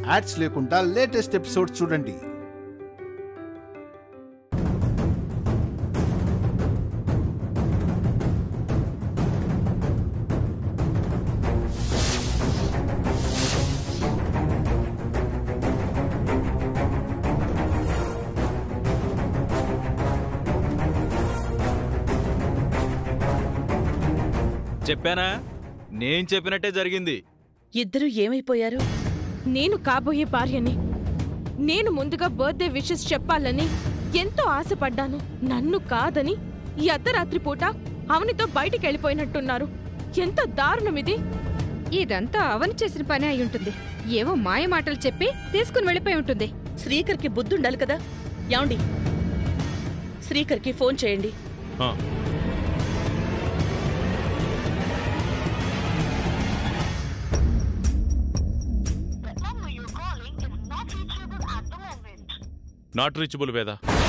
ads లేకుండా latest episode చూడండి చెప్పానా నేను చెప్పినట్టే జరిగింది ఇద్దరు ఏమైపోయారు నేను కాబోయే భార్యని నేను ముందుగా బర్త్డే విషెస్ చెప్పాలని ఎంతో ఆశపడ్డాను నన్ను కాదని ఈ అర్ధరాత్రి పూట అవనితో బయటికి వెళ్ళిపోయినట్టున్నారు ఎంత దారుణం ఇది ఇదంతా అవని చేసిన పని అయి ఉంటుంది ఏవో మాయ మాటలు చెప్పి తీసుకుని వెళ్ళిపోయి ఉంటుంది శ్రీకర్కి బుద్ధుండాలి కదా యాండి శ్రీకర్కి ఫోన్ చేయండి ఆ, నాట్ రీచబుల్ వేద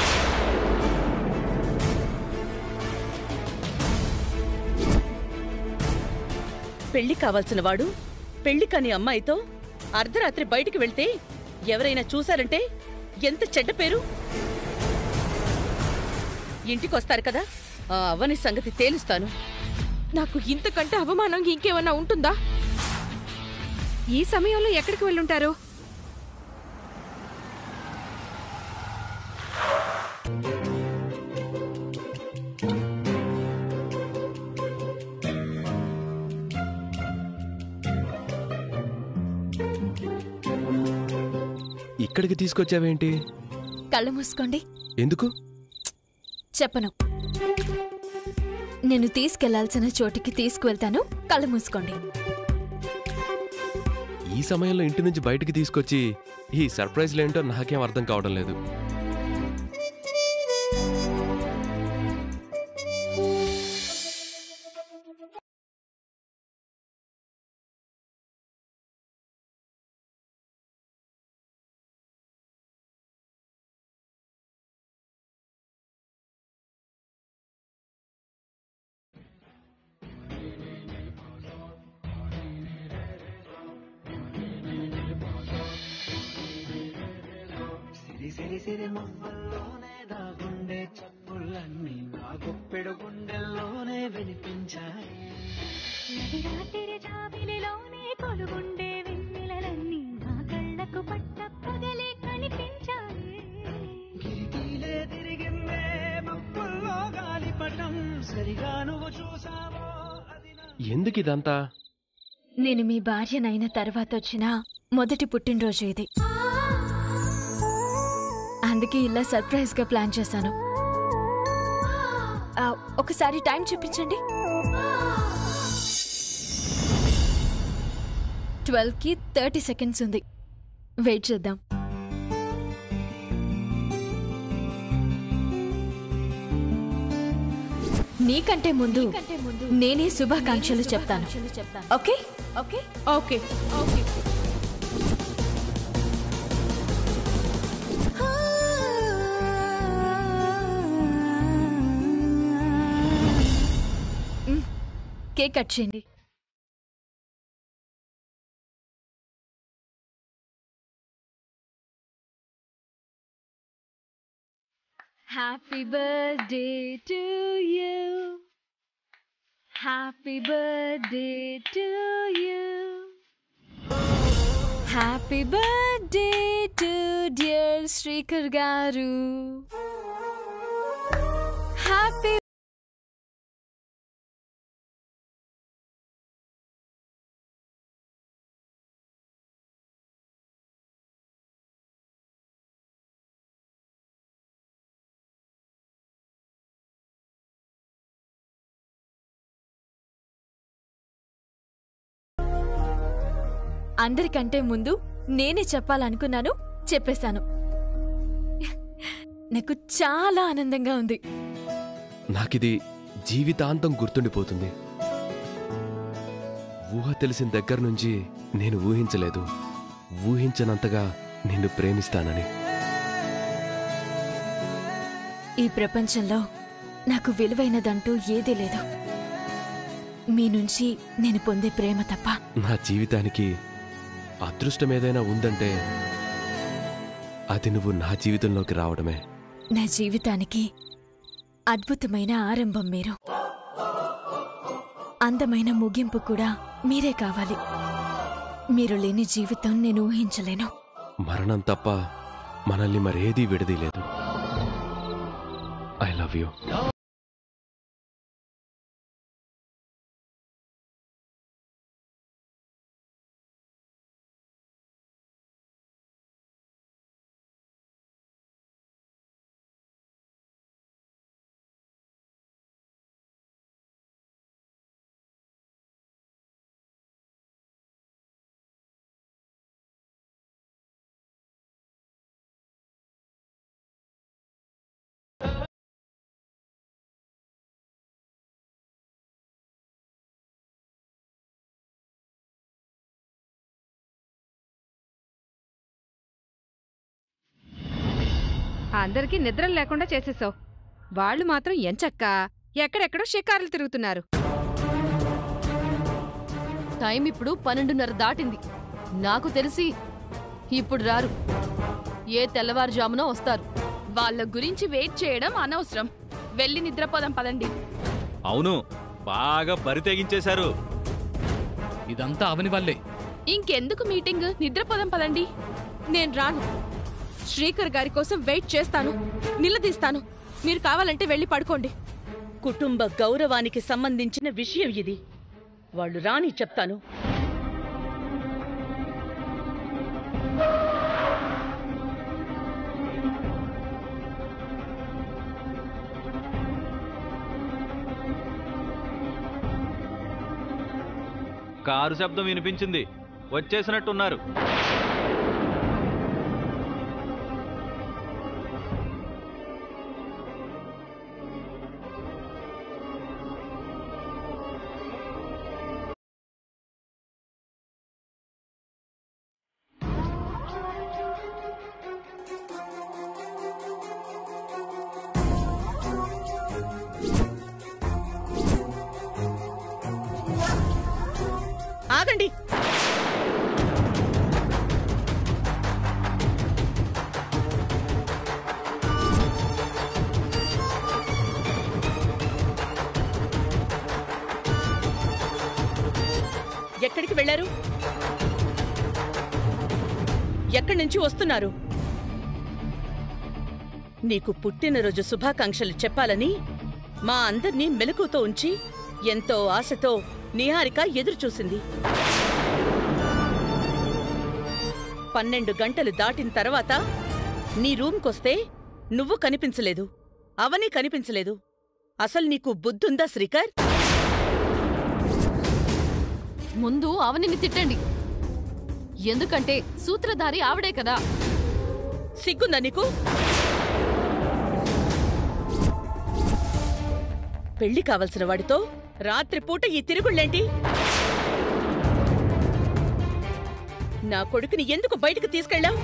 పెళ్లి కావాల్సిన వాడు పెళ్లి కాని అమ్మాయితో అర్ధరాత్రి బయటికి వెళ్తే ఎవరైనా చూశారంటే ఎంత చెడ్డ పేరు ఇంటికొస్తారు కదా ఆ అవ్వని సంగతి తేలుస్తాను నాకు ఇంతకంటే అవమానం ఇంకేమన్నా ఉంటుందా ఈ సమయంలో ఎక్కడికి వెళ్ళుంటారు ఇక్కడికి తీసుకొచ్చావేంటి కళ్ళు మూసుకోండి ఎందుకు చెప్పను నేను తీసుకెళ్లాల్సిన చోటికి తీసుకువెళ్తాను కళ్ళు మూసుకోండి ఈ సమయంలో ఇంటి నుంచి బయటికి తీసుకొచ్చి ఈ సర్ప్రైజ్లేంటో నాకేం అర్థం కావడం లేదు సిరి సిరి సిరి మువ్వల్లోనే దాగుండే చప్పులన్నీ నా గుప్పెడు గుండెల్లోనే వినిపించాయి నడిరాత్రి జాబిలిలోనే కొలుగుండే వెన్నెలలన్నీ నా కళ్ళకు పట్ట పగలే కనిపించాయి కిటికీలే తిరిగిందే మబ్బుల్లో గాలిపటం సరిగా నువ్వు చూసావో అది నా ఎందుకు ఇదంతా నేను మీ భార్యనైన తర్వాత వచ్చిన మొదటి పుట్టినరోజు ఇది అందుకే ఇలా సర్ప్రైజ్ గా ప్లాన్ చేశాను ఆ, ఒకసారి టైం చూపించండి ట్వెల్వ్ కి థర్టీ సెకండ్స్ ఉంది వెయిట్ చేద్దాం నీకంటే ముందు నేనే శుభాకాంక్షలు చెప్తాను okay okay okay cake cut చేయండి happy birthday to you happy birthday to you happy birthday to dear Srikar garu happy అందరికంటే ముందు నేనే చెప్పాలనుకున్నాను చెప్పేశాను నాకు చాలా ఆనందంగా ఉంది నాకిది జీవితాంతం గుర్తుండిపోతుంది ఊహ తెలిసిన దగ్గర నుంచి నేను ఊహించలేదు ఊహించనంతగా నిన్ను ప్రేమిస్తానని ఈ ప్రపంచంలో నాకు విలువైనదంటూ ఏదీ లేదు మీ నుంచి నేను పొందే ప్రేమ తప్ప నా జీవితానికి అదృష్టం ఏదైనా ఉందంటే అది నువ్వు నా జీవితంలోకి రావడమే నా జీవితానికి అద్భుతమైన ఆరంభం మీరు అందమైన ముగింపు కూడా మీరే కావాలి మీరు లేని జీవితం నేను ఊహించలేను మరణం తప్ప మనల్ని మరేదీ విడదీయలేదు ఐ లవ్ యూ అందరికీ నిద్రలు లేకుండా చేసేసావు వాళ్ళు మాత్రం ఎంచక్క ఎక్కడెక్కడో షికారులు తిరుగుతున్నారు టైం ఇప్పుడు పన్నెండున్నర దాటింది నాకు తెలిసి ఇప్పుడు రారు ఏ తెల్లవారుజామున వస్తారు వాళ్ళ గురించి వెయిట్ చేయడం అనవసరం వెళ్ళి నిద్రపోదాం పదండి అవును బాగా బరి తెగించేశారు ఇదంతా అవని వల్లే ఇంకెందుకు మీటింగ్ నిద్రపోదాం పదండి నేను రాను శ్రీకర్ గారి కోసం వెయిట్ చేస్తాను నిలదీస్తాను మీరు కావాలంటే వెళ్ళి పడుకోండి కుటుంబ గౌరవానికి సంబంధించిన విషయం ఇది వాళ్ళు రాని చెప్తాను కారు శబ్దం వినిపించింది వచ్చేసినట్టున్నారు ఆగండి ఎక్కడికి వెళ్ళారు ఎక్కడి నుంచి వస్తున్నారు నీకు పుట్టినరోజు శుభాకాంక్షలు చెప్పాలని మా అందర్నీ మెలకుతో ఉంచి ఎంతో ఆశతో నిహారిక ఎదురుచూసింది పన్నెండు గంటలు దాటిన తర్వాత నీ రూమ్కొస్తే నువ్వు కనిపించలేదు అవని కనిపించలేదు అసలు నీకు బుద్ధుందా శ్రీకర్ ముందు అవనిని తిట్టండి ఎందుకంటే సూత్రధారి ఆవిడే కదా సిగ్గుందా నీకు పెళ్లి కావలసిన వాడితో రాత్రిపూట ఈ తిరుగుళ్ళేంటి నా కొడుకుని ఎందుకు బయటకు తీసుకెళ్ళావు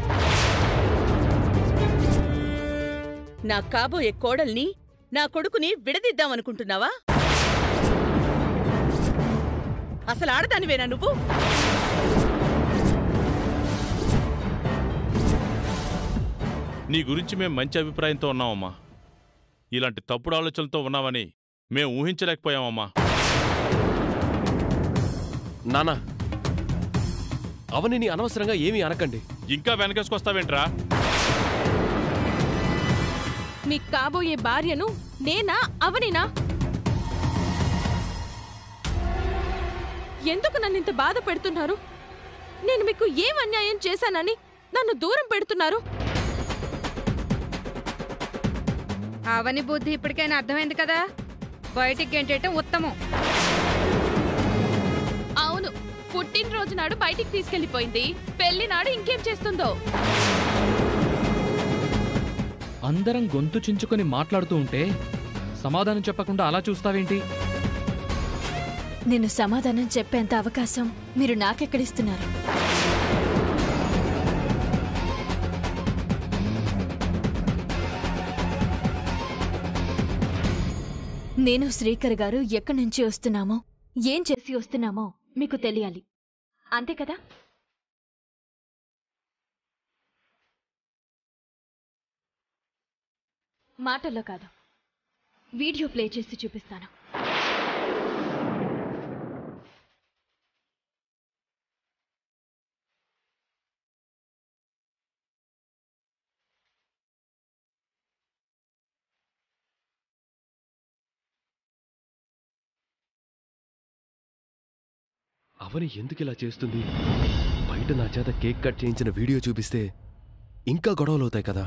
నా కాబోయే కోడల్ని నా కొడుకుని విడదీద్దామనుకుంటున్నావా అసలు ఆడదానివేనా నువ్వు నీ గురించి మేం మంచి అభిప్రాయంతో ఉన్నామమ్మా ఇలాంటి తప్పుడు ఆలోచనలతో ఉన్నావని మేం ఊహించలేకపోయామమ్మా నానా అవనిని అనవసరంగా ఏమీ అనకండి ఇంకా వెనకేసుకొస్తావేంట్రా మీ కాబోయే భార్యను నేనా అవనినా ఎందుకు నన్ను ఇంత బాధ పెడుతున్నారు నేను మీకు ఏం అన్యాయం చేశానని నన్ను దూరం పెడుతున్నారు అవని బుద్ధి ఇప్పటికైనా అర్థమైంది కదా బయటికి గెంటేయటం ఉత్తమం అవును పుట్టినరోజు నాడు బయటికి తీసుకెళ్లిపోయింది పెళ్లి నాడు ఇంకేం చేస్తుందో అందరం గొంతు చించుకొని మాట్లాడుతూ ఉంటే సమాధానం చెప్పకుండా అలా చూస్తావేంటి నేను సమాధానం చెప్పేంత అవకాశం మీరు నాకెక్కడిస్తున్నారు నేను శ్రీకర్ గారు ఎక్కడి నుంచి వస్తున్నామో ఏం చేసి వస్తున్నామో మీకు తెలియాలి అంతే కదా మాటల్లో కాదు వీడియో ప్లే చేసి చూపిస్తాను అవని ఎందుకు ఇలా చేస్తుంది బయట నా చేత కేక్ కట్ చేయించిన వీడియో చూపిస్తే ఇంకా గొడవలు అవుతాయి కదా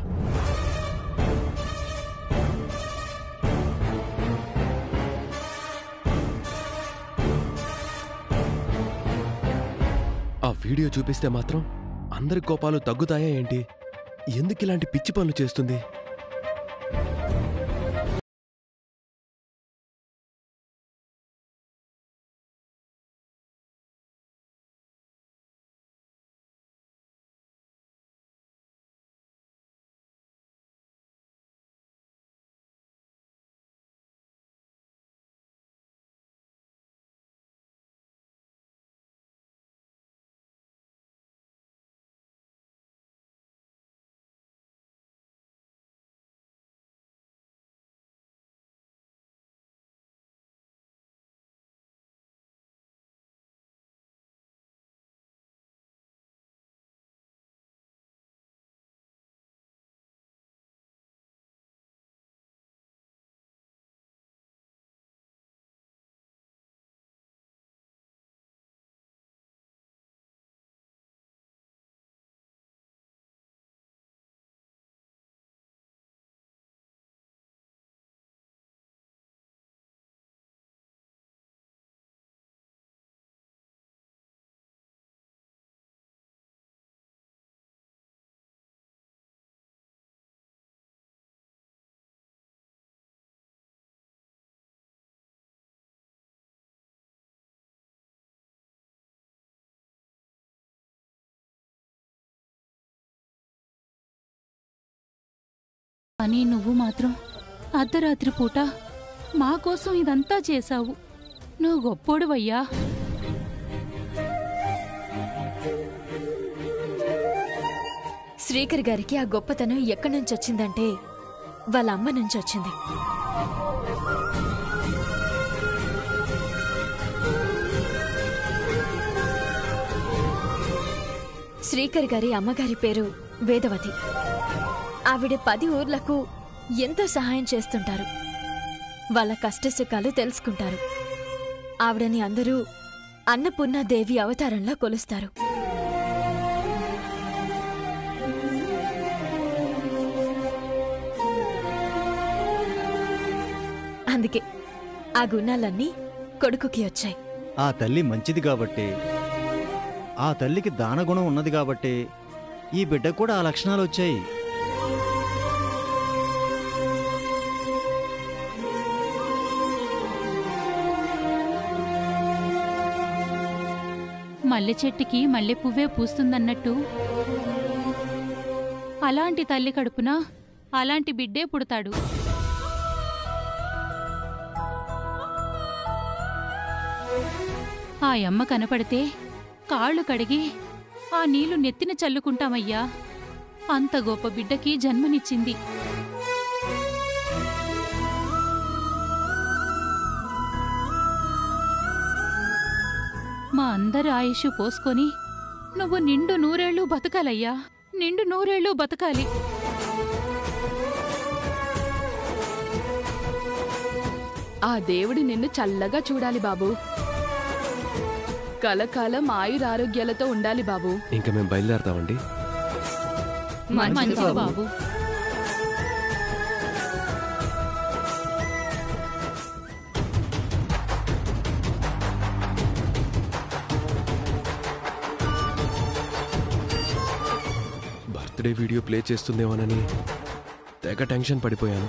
ఆ వీడియో చూపిస్తే మాత్రం అందరి కోపాలు తగ్గుతాయా ఏంటి ఎందుకు ఇలాంటి పిచ్చి పనులు చేస్తుంది కానీ నువ్వు మాత్రం అర్ధరాత్రి పూట మా కోసం ఇదంతా చేశావు నువ్వు గొప్పోడువయ్యా శ్రీకర్ గారికి ఆ గొప్పతనం ఎక్కడి నుంచి వచ్చిందంటే వాళ్ళ అమ్మ నుంచి వచ్చింది శ్రీకర్ గారి అమ్మగారి పేరు వేదవతి ఆవిడ పది ఊర్లకు ఎంతో సహాయం చేస్తుంటారు వాళ్ళ కష్టసుఖాలు తెలుసుకుంటారు ఆవిడని అందరూ అన్నపూర్ణాదేవి అవతారంలో కొలుస్తారు అందుకే ఆ గుణాలన్నీ కొడుకుకి వచ్చాయి ఆ తల్లి మంచిది కాబట్టి ఆ తల్లికి దానగుణం ఉన్నది కాబట్టి ఈ బిడ్డ కూడా ఆ లక్షణాలు వచ్చాయి మల్లె చెట్టుకి మల్లె పువ్వే పూస్తుందన్నట్టు అలాంటి తల్లి కడుపున అలాంటి బిడ్డే పుడతాడు ఆ యమ్మ కనపడితే కాళ్ళు కడిగి ఆ నీళ్లు నెత్తిన చల్లుకుంటామయ్యా అంత గొప్ప బిడ్డకి జన్మనిచ్చింది మా అందరి ఆయుష్ పోసుకొని నువ్వు నిండు నూరేళ్లు బతకాలయ్యా నిండు నూరేళ్లు బతకాలి ఆ దేవుడు నిన్ను చల్లగా చూడాలి బాబు కలకాలం ఆయురారోగ్యాలతో ఉండాలి బాబు ఇంకా మేము బయలుదేరతామండి మంచిది బాబు బర్త్డే వీడియో ప్లే చేస్తుందేమోనని తెగ టెన్షన్ పడిపోయాను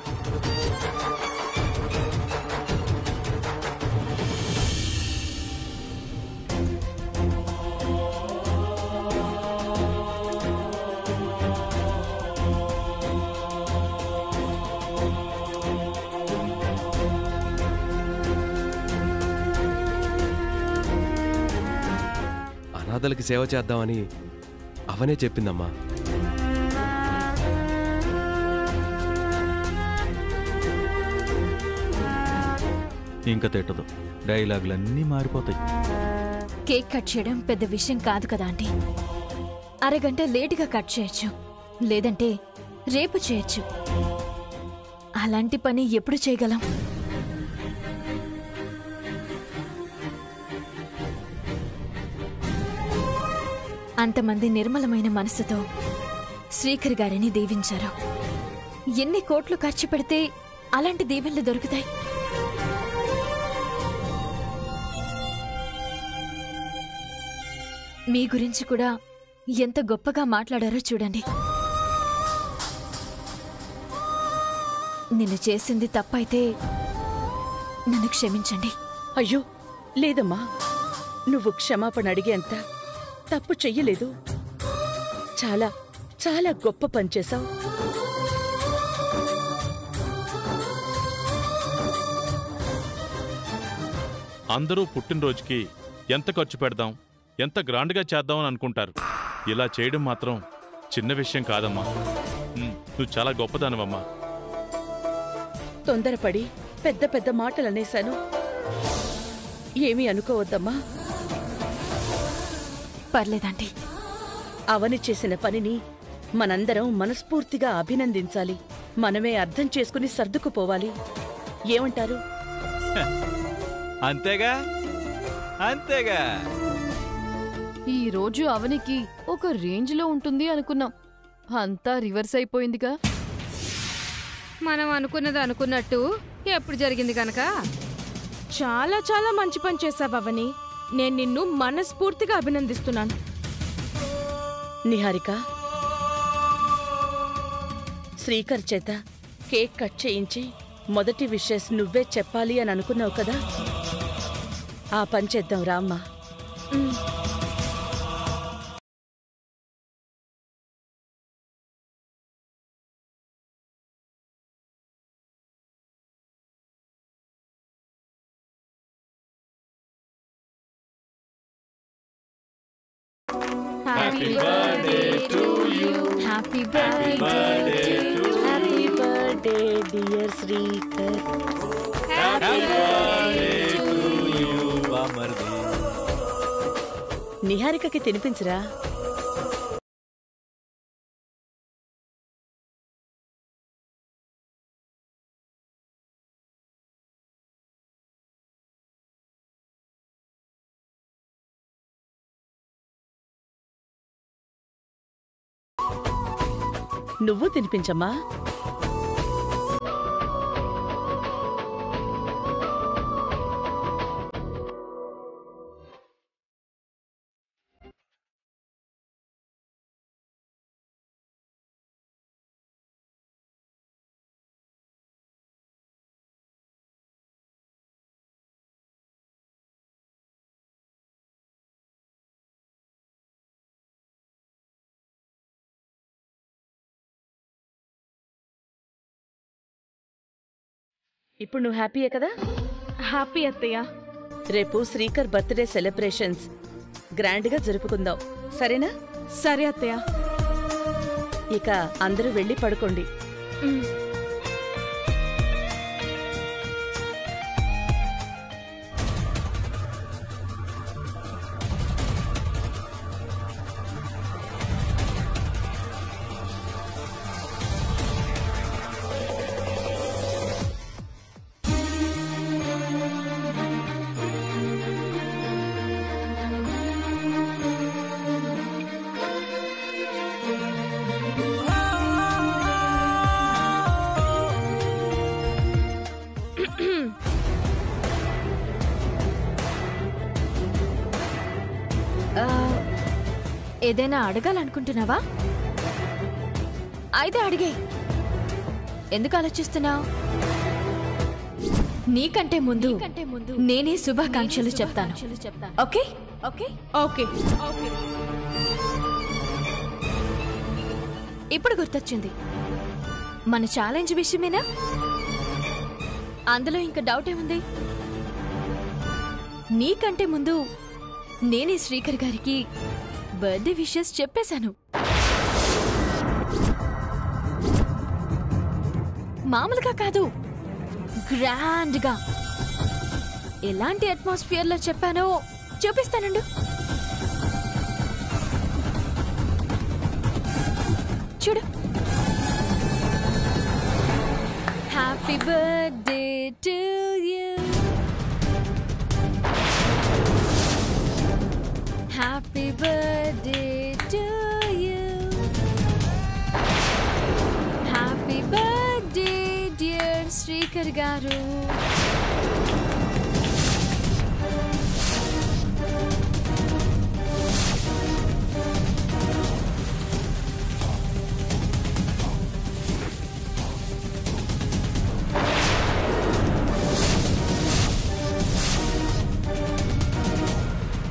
అనాథలకి సేవ చేద్దామని అవనే చెప్పిందమ్మా ఇంకా తిట్టదు డైలాగులన్నీ మారిపోతాయి కేక్ కట్ చేయడం పెద్ద విషయం కాదు కదా ఆంటీ అరగంట లేటుగా కట్ చేయొచ్చు లేదంటే రేపు చేయొచ్చు అలాంటి పని ఎప్పుడు చేయగలం అంతమంది నిర్మలమైన మనసుతో శ్రీకర్ గారిని దీవించారు ఎన్ని కోట్లు ఖర్చు పెడితే అలాంటి దీవెనలు దొరుకుతాయి మీ గురించి కూడా ఎంత గొప్పగా మాట్లాడారో చూడండి నిన్ను చేసింది తప్పైతే నన్ను క్షమించండి అయ్యో లేదమ్మా నువ్వు క్షమాపణ అడిగేంత తప్పు చెయ్యలేదు చాలా చాలా గొప్ప పని చేశావు అందరూ పుట్టినరోజుకి ఎంత ఖర్చు పెడదాం ఎంత గ్రాండ్గా చేద్దామని అనుకుంటారు ఇలా చేయడం మాత్రం చిన్న విషయం కాదమ్మా ఉమ్, నువ్వు చాలా గొప్పదానవమ్మా తొందరపడి పెద్ద పెద్ద మాటలు అనేశాను ఏమీ అనుకోవద్దమ్మా పర్లేదండి అవని చేసిన పనిని మనందరం మనస్ఫూర్తిగా అభినందించాలి మనమే అర్థం చేసుకుని సర్దుకుపోవాలి ఏమంటారు అంతేగా అంతేగా ఈ రోజు అవనికి ఒక రేంజ్ లో ఉంటుంది అనుకున్నాం అంతా రివర్స్ అయిపోయిందిగా మనం అనుకున్నది అనుకున్నట్టు ఎప్పుడు జరిగింది కనుక చాలా చాలా మంచి పని చేశావు అవని నేను నిన్ను మనస్ఫూర్తిగా అభినందిస్తున్నాను నిహారిక శ్రీకర్ చేత కేక్ కట్ చేయించి మొదటి విషెస్ నువ్వే చెప్పాలి అని అనుకున్నావు కదా ఆ పని చేద్దాం రామ్మా happy birthday to you happy birthday happy birthday dear Srikar నిహారికకి తినిపించరా నువ్వు తినిపించమ్మా ఇప్పుడు నువ్వు హ్యాపీయే కదా హ్యాపీ అత్తయ్య రేపు శ్రీకర్ బర్త్డే సెలబ్రేషన్స్ గ్రాండ్గా జరుపుకుందాం సరేనా సరే అత్తయ్య ఇక అందరూ వెళ్ళి పడుకోండి ఆ, ఏదైనా అడగాలనుకుంటున్నావా అయితే అడిగే ఎందుకు ఆలోచిస్తున్నావు నీకంటే ముందు నేనే శుభాకాంక్షలు చెప్తాను ఓకే ఓకే ఓకే ఓకే ఇప్పుడు గుర్తొచ్చింది మన ఛాలెంజ్ విషయమేనా అందులో ఇంకా డౌట్ ఏముంది నీకంటే ముందు నేనే శ్రీకర్ గారికి బర్త్డే విషెస్ చెప్పేశాను మామూలుగా కాదు గ్రాండ్గా ఎలాంటి అట్మాస్ఫియర్ లో చెప్పానో చూపిస్తానండు చూడు happy birthday to you happy birthday to you happy birthday dear Srikar గారు